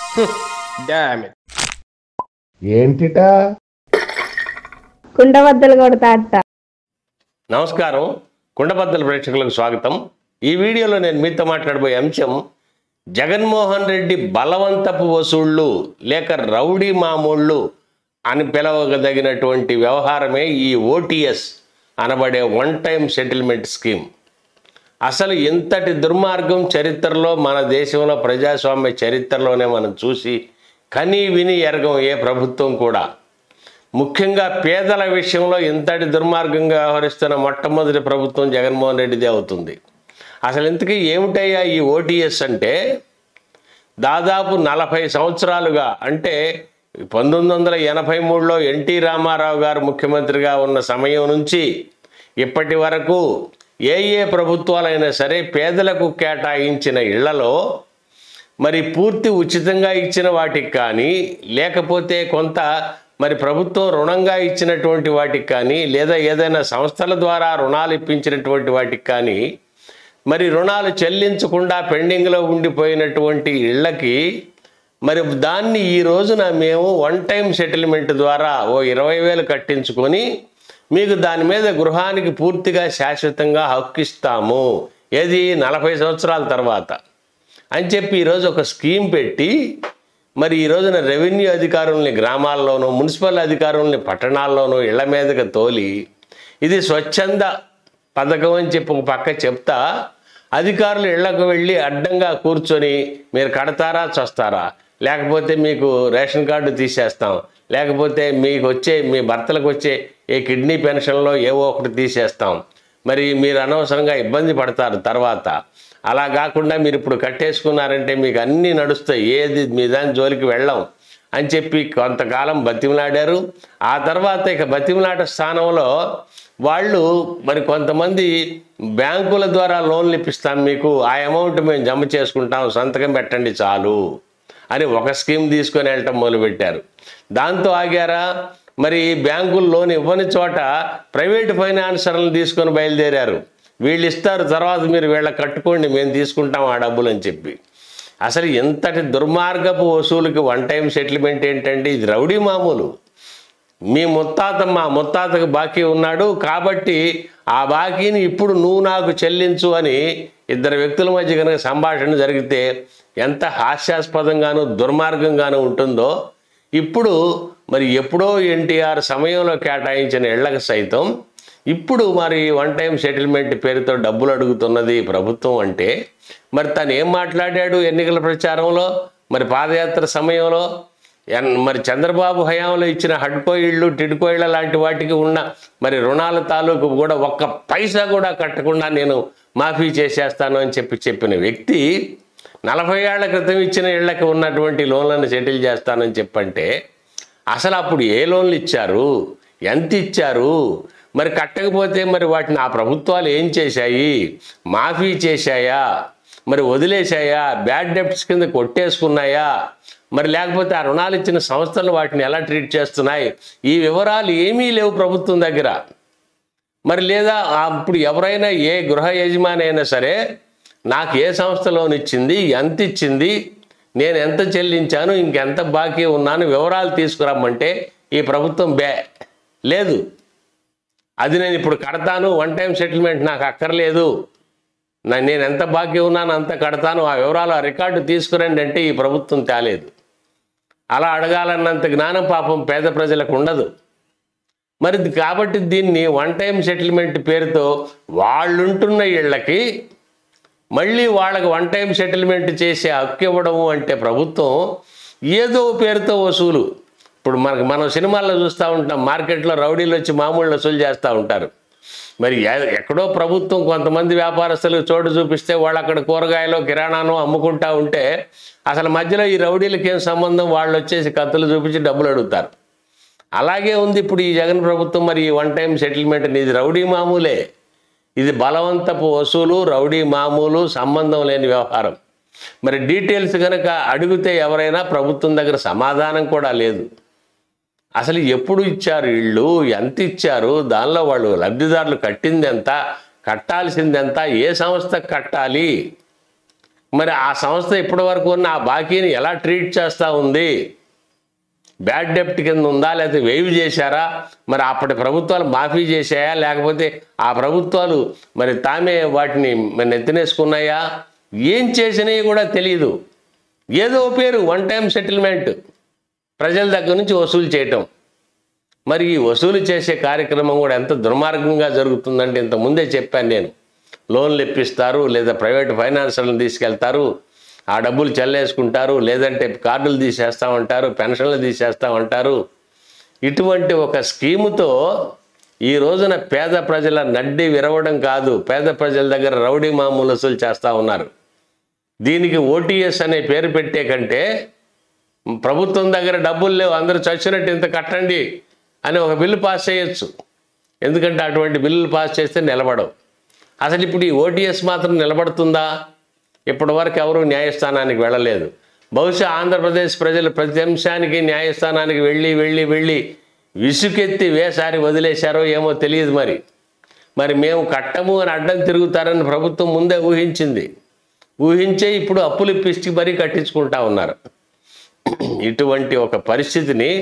damn it ఏంటిటా కుండబద్దలు కొడతా అట్ట నమస్కారం కుండబద్దల ప్రేక్షకులకు స్వాగతం ఈ వీడియోలో నేను మీతో మాట్లాడబోయే అంశం జగన్మోహన్ రెడ్డి బలవంతపు వసూళ్ళు లేక రౌడీ మామూళ్ళు అని పిలవదగినటువంటి వ్యవహారమే ఈ ఓటీఎస్ అనబడే వన్ టైం సెటిల్మెంట్ స్కీమ్ అసలు ఇంతటి దుర్మార్గం చరిత్రలో మన దేశంలో ప్రజాస్వామ్య చరిత్రలోనే మనం చూసి కనీ విని ఎరగం ఏ ప్రభుత్వం కూడా ముఖ్యంగా పేదల విషయంలో ఇంతటి దుర్మార్గంగా వ్యవహరిస్తున్న మొట్టమొదటి ప్రభుత్వం జగన్మోహన్ రెడ్డిదే అవుతుంది అసలు ఇంతకీ ఏమిటయ్యా ఈ ఓటీఎస్ అంటే దాదాపు నలభై సంవత్సరాలుగా అంటే పంతొమ్మిది వందల ఎనభై మూడులో ఎన్టీ రామారావు గారు ముఖ్యమంత్రిగా ఉన్న సమయం నుంచి ఇప్పటి వరకు ఏ ఏ ప్రభుత్వాలైనా సరే పేదలకు కేటాయించిన ఇళ్లలో మరి పూర్తి ఉచితంగా ఇచ్చిన వాటికి కానీ లేకపోతే కొంత మరి ప్రభుత్వం రుణంగా ఇచ్చినటువంటి వాటికి కానీ లేదా ఏదైనా సంస్థల ద్వారా రుణాలు ఇప్పించినటువంటి వాటికి కానీ మరి రుణాలు చెల్లించకుండా పెండింగ్లో ఉండిపోయినటువంటి ఇళ్ళకి మరి దాన్ని ఈ రోజున మేము వన్ టైం సెటిల్మెంట్ ద్వారా ఓ ఇరవై వేలు కట్టించుకొని మీకు దాని మీద గృహానికి పూర్తిగా శాశ్వతంగా హక్కు ఇస్తాము ఏది నలభై సంవత్సరాల తర్వాత అని చెప్పి ఈరోజు ఒక స్కీమ్ పెట్టి మరి ఈ రోజున రెవెన్యూ అధికారుల్ని గ్రామాల్లోనూ మున్సిపల్ అధికారుల్ని పట్టణాల్లోనూ ఇళ్ల మీదకి తోలి ఇది స్వచ్ఛంద పథకం అని చెప్పి ఒక పక్క చెప్తా అధికారులు ఇళ్లకు వెళ్ళి అడ్డంగా కూర్చొని మీరు కడతారా చస్తారా లేకపోతే మీకు రేషన్ కార్డు తీసేస్తాం లేకపోతే మీకు వచ్చే మీ భర్తలకు వచ్చే ఏ కిడ్నీ పెన్షన్లో ఏవో ఒకటి తీసేస్తాం మరి మీరు అనవసరంగా ఇబ్బంది పడతారు తర్వాత అలా కాకుండా మీరు ఇప్పుడు కట్టేసుకున్నారంటే మీకు అన్నీ నడుస్తాయి ఏది మీ దాని జోలికి వెళ్ళం అని చెప్పి కొంతకాలం బతిమలాడారు ఆ తర్వాత ఇక బతిమలాట స్థానంలో వాళ్ళు మరి కొంతమంది బ్యాంకుల ద్వారా లోన్లు ఇప్పిస్తాం మీకు ఆ అమౌంట్ మేము జమ చేసుకుంటాం సంతకం పెట్టండి చాలు అని ఒక స్కీమ్ తీసుకొని వెళ్ళటం మొదలుపెట్టారు దాంతో ఆగారా మరి బ్యాంకులు లోన్ ఇవ్వని చోట ప్రైవేట్ ఫైనాన్సర్లను తీసుకొని బయలుదేరారు వీళ్ళు ఇస్తారు తర్వాత మీరు వీళ్ళకి కట్టుకోండి మేము తీసుకుంటాం ఆ డబ్బులు అని చెప్పి అసలు ఎంతటి దుర్మార్గపు వసూలుకి వన్ టైం సెటిల్మెంట్ ఏంటంటే ఇది రౌడీ మామూలు మీ ముత్తాత మా ముత్తాతకు బాకీ ఉన్నాడు కాబట్టి ఆ బాకీని ఇప్పుడు నువ్వు నాకు చెల్లించు అని ఇద్దరు వ్యక్తుల మధ్య కనుక సంభాషణ జరిగితే ఎంత హాస్యాస్పదంగాను దుర్మార్గంగాను ఉంటుందో ఇప్పుడు మరి ఎప్పుడో ఎన్టీఆర్ సమయంలో కేటాయించిన ఇళ్లకు సైతం ఇప్పుడు మరి వన్ టైం సెటిల్మెంట్ పేరుతో డబ్బులు అడుగుతున్నది ప్రభుత్వం అంటే మరి తను ఏం మాట్లాడాడు ఎన్నికల ప్రచారంలో మరి పాదయాత్ర సమయంలో ఎన్- మరి చంద్రబాబు హయాంలో ఇచ్చిన హడ్కో ఇళ్ళు టిడ్కో ఇళ్ళ లాంటి వాటికి ఉన్న మరి రుణాల తాలూకు కూడా ఒక్క పైసా కూడా కట్టకుండా నేను మాఫీ చేసేస్తాను అని చెప్పి చెప్పిన వ్యక్తి నలభై ఏళ్ల క్రితం ఇచ్చిన ఇళ్లకి ఉన్నటువంటి లోన్లను సెటిల్ చేస్తానని చెప్పంటే అసలు అప్పుడు ఏ లోన్లు ఇచ్చారు ఎంత ఇచ్చారు మరి కట్టకపోతే మరి వాటిని ఆ ప్రభుత్వాలు ఏం చేశాయి మాఫీ చేశాయా మరి వదిలేశాయా బ్యాడ్ డెప్ట్స్ కింద కొట్టేసుకున్నాయా మరి లేకపోతే ఆ రుణాలు ఇచ్చిన సంస్థలు వాటిని ఎలా ట్రీట్ చేస్తున్నాయి ఈ వివరాలు ఏమీ లేవు ప్రభుత్వం దగ్గర మరి లేదా అప్పుడు ఎవరైనా ఏ గృహ యజమాని అయినా సరే నాకు ఏ సంస్థ లోన్ ఇచ్చింది ఎంత ఇచ్చింది నేను ఎంత చెల్లించాను ఇంకెంత బాకీ ఉన్నాను వివరాలు తీసుకురమ్మంటే ఈ ప్రభుత్వం బే లేదు అది నేను ఇప్పుడు కడతాను వన్ టైం సెటిల్మెంట్ నాకు అక్కర్లేదు నా- నేను ఎంత బాకీ ఉన్నాను అంత కడతాను ఆ వివరాలు ఆ రికార్డు తీసుకురండి అంటే ఈ ప్రభుత్వం తేలేదు అలా అడగాలన్నంత జ్ఞానం పాపం పేద ప్రజలకు ఉండదు మరి ఇది- కాబట్టి దీన్ని వన్ టైం సెటిల్మెంట్ పేరుతో వాళ్ళుంటున్న ఇళ్ళకి మళ్ళీ వాళ్ళకి వన్ టైం సెటిల్మెంట్ చేసే హక్కు ఇవ్వడము అంటే ప్రభుత్వం ఏదో పేరుతో వసూలు ఇప్పుడు మనకు మనం సినిమాల్లో చూస్తూ ఉంటాం మార్కెట్లో రౌడీలు వచ్చి మామూలు వసూలు చేస్తూ ఉంటారు మరి ఎ- ఎక్కడో ప్రభుత్వం కొంతమంది వ్యాపారస్తులకు చోటు చూపిస్తే వాళ్ళు అక్కడ కూరగాయలు కిరాణాను అమ్ముకుంటా ఉంటే అసలు మధ్యలో ఈ రౌడీలకి ఏం సంబంధం వాళ్ళు వచ్చేసి కత్తులు చూపించి డబ్బులు అడుగుతారు అలాగే ఉంది ఇప్పుడు ఈ జగన్ ప్రభుత్వం మరి ఈ వన్ టైం సెటిల్మెంట్ ఇది రౌడీ మామూలే ఇది బలవంతపు వసూలు రౌడీ మామూలు సంబంధం లేని వ్యవహారం మరి డీటెయిల్స్ కనుక అడిగితే ఎవరైనా ప్రభుత్వం దగ్గర సమాధానం కూడా లేదు అసలు ఎప్పుడు ఇచ్చారు ఇళ్ళు ఎంత ఇచ్చారు దానిలో వాళ్ళు లబ్ధిదారులు కట్టింది ఎంత కట్టాల్సింది ఎంత ఏ సంస్థకు కట్టాలి మరి ఆ సంస్థ ఇప్పటి వరకు ఉన్న ఆ బాకీని ఎలా ట్రీట్ చేస్తూ ఉంది బ్యాడ్ డెప్ట్ కింద ఉందా లేకపోతే వేవ్ చేశారా మరి అప్పటి ప్రభుత్వాలు మాఫీ చేశాయా లేకపోతే ఆ ప్రభుత్వాలు మరి తామే వాటిని మరి నెత్తినేసుకున్నాయా ఏం చేసినాయి కూడా తెలియదు ఏదో పేరు వన్ టైం సెటిల్మెంట్ ప్రజల దగ్గర నుంచి వసూలు చేయటం మరి ఈ వసూలు చేసే కార్యక్రమం కూడా ఎంత దుర్మార్గంగా జరుగుతుందంటే ఇంత ముందే చెప్పాను నేను లోన్లు ఇప్పిస్తారు లేదా ప్రైవేట్ ఫైనాన్సర్లను తీసుకెళ్తారు ఆ డబ్బులు చెల్లేసుకుంటారు లేదంటే కార్డులు తీసేస్తామంటారు పెన్షన్లు తీసేస్తామంటారు ఇటువంటి ఒక స్కీముతో ఈ రోజున పేద ప్రజల నడ్డి విరవడం కాదు పేద ప్రజల దగ్గర రౌడీ మామూలు వసూలు చేస్తూ ఉన్నారు దీనికి ఓటీఎస్ అనే పేరు పెట్టే కంటే ప్రభుత్వం దగ్గర డబ్బులు లేవు అందరూ చచ్చినట్టు ఇంత కట్టండి అని ఒక బిల్లు పాస్ చేయొచ్చు ఎందుకంటే అటువంటి బిల్లులు పాస్ చేస్తే నిలబడవు అసలు ఇప్పుడు ఈ ఓటీఎస్ మాత్రం నిలబడుతుందా ఇప్పటి వరకు ఎవరు న్యాయస్థానానికి వెళ్ళలేదు బహుశా ఆంధ్రప్రదేశ్ ప్రజలు ప్రతి అంశానికి న్యాయస్థానానికి వెళ్ళి వెళ్ళి వెళ్ళి విసుకెత్తి వేసారి వదిలేశారో ఏమో తెలియదు మరి మరి మేము కట్టము అని అడ్డం తిరుగుతారని ప్రభుత్వం ముందే ఊహించింది ఊహించే ఇప్పుడు అప్పులు ఇప్పించి మరీ కట్టించుకుంటా ఉన్నారు ఇటువంటి ఒక పరిస్థితిని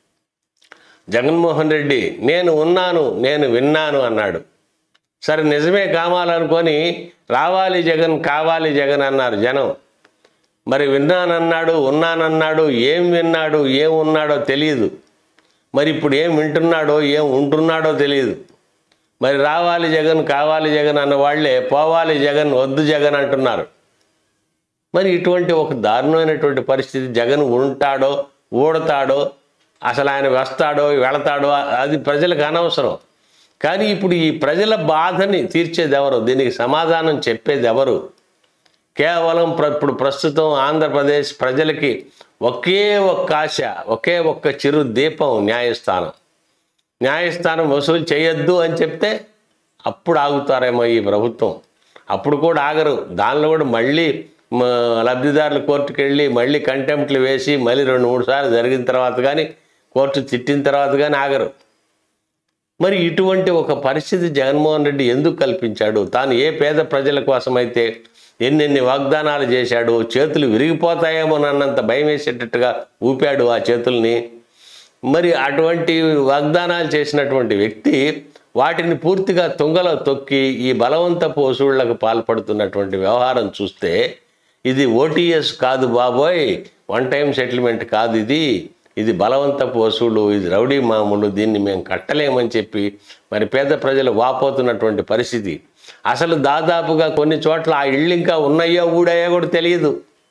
జగన్మోహన్ రెడ్డి నేను ఉన్నాను నేను విన్నాను అన్నాడు సరే నిజమే కావాలనుకొని రావాలి జగన్ కావాలి జగన్ అన్నారు జనం మరి విన్నానన్నాడు ఉన్నానన్నాడు ఏం విన్నాడు ఏం ఉన్నాడో తెలియదు మరి ఇప్పుడు ఏం వింటున్నాడో ఏం ఉంటున్నాడో తెలియదు మరి రావాలి జగన్ కావాలి జగన్ అన్న వాళ్ళే పోవాలి జగన్ వద్దు జగన్ అంటున్నారు మరి ఇటువంటి ఒక దారుణమైనటువంటి పరిస్థితి జగన్ ఉంటాడో ఊడతాడో అసలు ఆయన వస్తాడో వెళతాడో అది ప్రజలకు అనవసరం కానీ ఇప్పుడు ఈ ప్రజల బాధని తీర్చేది ఎవరు దీనికి సమాధానం చెప్పేది ఎవరు కేవలం ప్ర ఇప్పుడు ప్రస్తుతం ఆంధ్రప్రదేశ్ ప్రజలకి ఒకే ఒక్క ఆశ ఒకే ఒక్క చిరు దీపం న్యాయస్థానం న్యాయస్థానం వసూలు చేయొద్దు అని చెప్తే అప్పుడు ఆగుతారేమో ఈ ప్రభుత్వం అప్పుడు కూడా ఆగరు దానిలో కూడా మళ్ళీ మ, లబ్ధిదారుల కోర్టుకు వెళ్ళి మళ్ళీ కంటెంప్ట్లు వేసి మళ్ళీ రెండు మూడు సార్లు జరిగిన తర్వాత కానీ కోర్టు తిట్టిన తర్వాత కానీ ఆగరు మరి ఇటువంటి ఒక పరిస్థితి జగన్మోహన్ రెడ్డి ఎందుకు కల్పించాడు తాను ఏ పేద ప్రజల కోసమైతే ఎన్నెన్ని వాగ్దానాలు చేశాడు చేతులు విరిగిపోతాయేమోనన్నంత భయం వేసేటట్టుగా ఊపాడు ఆ చేతుల్ని మరి అటువంటి వాగ్దానాలు చేసినటువంటి వ్యక్తి వాటిని పూర్తిగా తుంగలో తొక్కి ఈ బలవంతపు వసూళ్లకు పాల్పడుతున్నటువంటి వ్యవహారం చూస్తే ఇది ఓటీఎస్ కాదు బాబోయ్ వన్ టైం సెటిల్మెంట్ కాదు ఇది ఇది బలవంతపు వసూలు ఇది రౌడీ మామూలు దీన్ని మేము కట్టలేమని చెప్పి మరి పేద ప్రజలు వాపోతున్నటువంటి పరిస్థితి అసలు దాదాపుగా కొన్ని చోట్ల ఆ ఇళ్ళు ఇంకా ఉన్నాయో ఊడాయో కూడా తెలియదు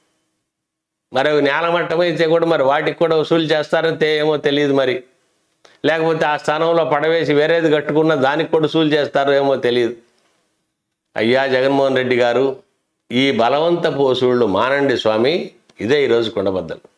మరి అవి నేలమట్టం అయితే కూడా మరి వాటికి కూడా వసూలు చేస్తారో తే- ఏమో తెలియదు మరి లేకపోతే ఆ స్థానంలో పడవేసి వేరేది కట్టుకున్న దానికి కూడా వసూలు చేస్తారో ఏమో తెలియదు అయ్యా జగన్మోహన్ రెడ్డి గారు ఈ బలవంతపు వసూళ్ళు మానండి స్వామి ఇదే ఈరోజు కొండబద్దలు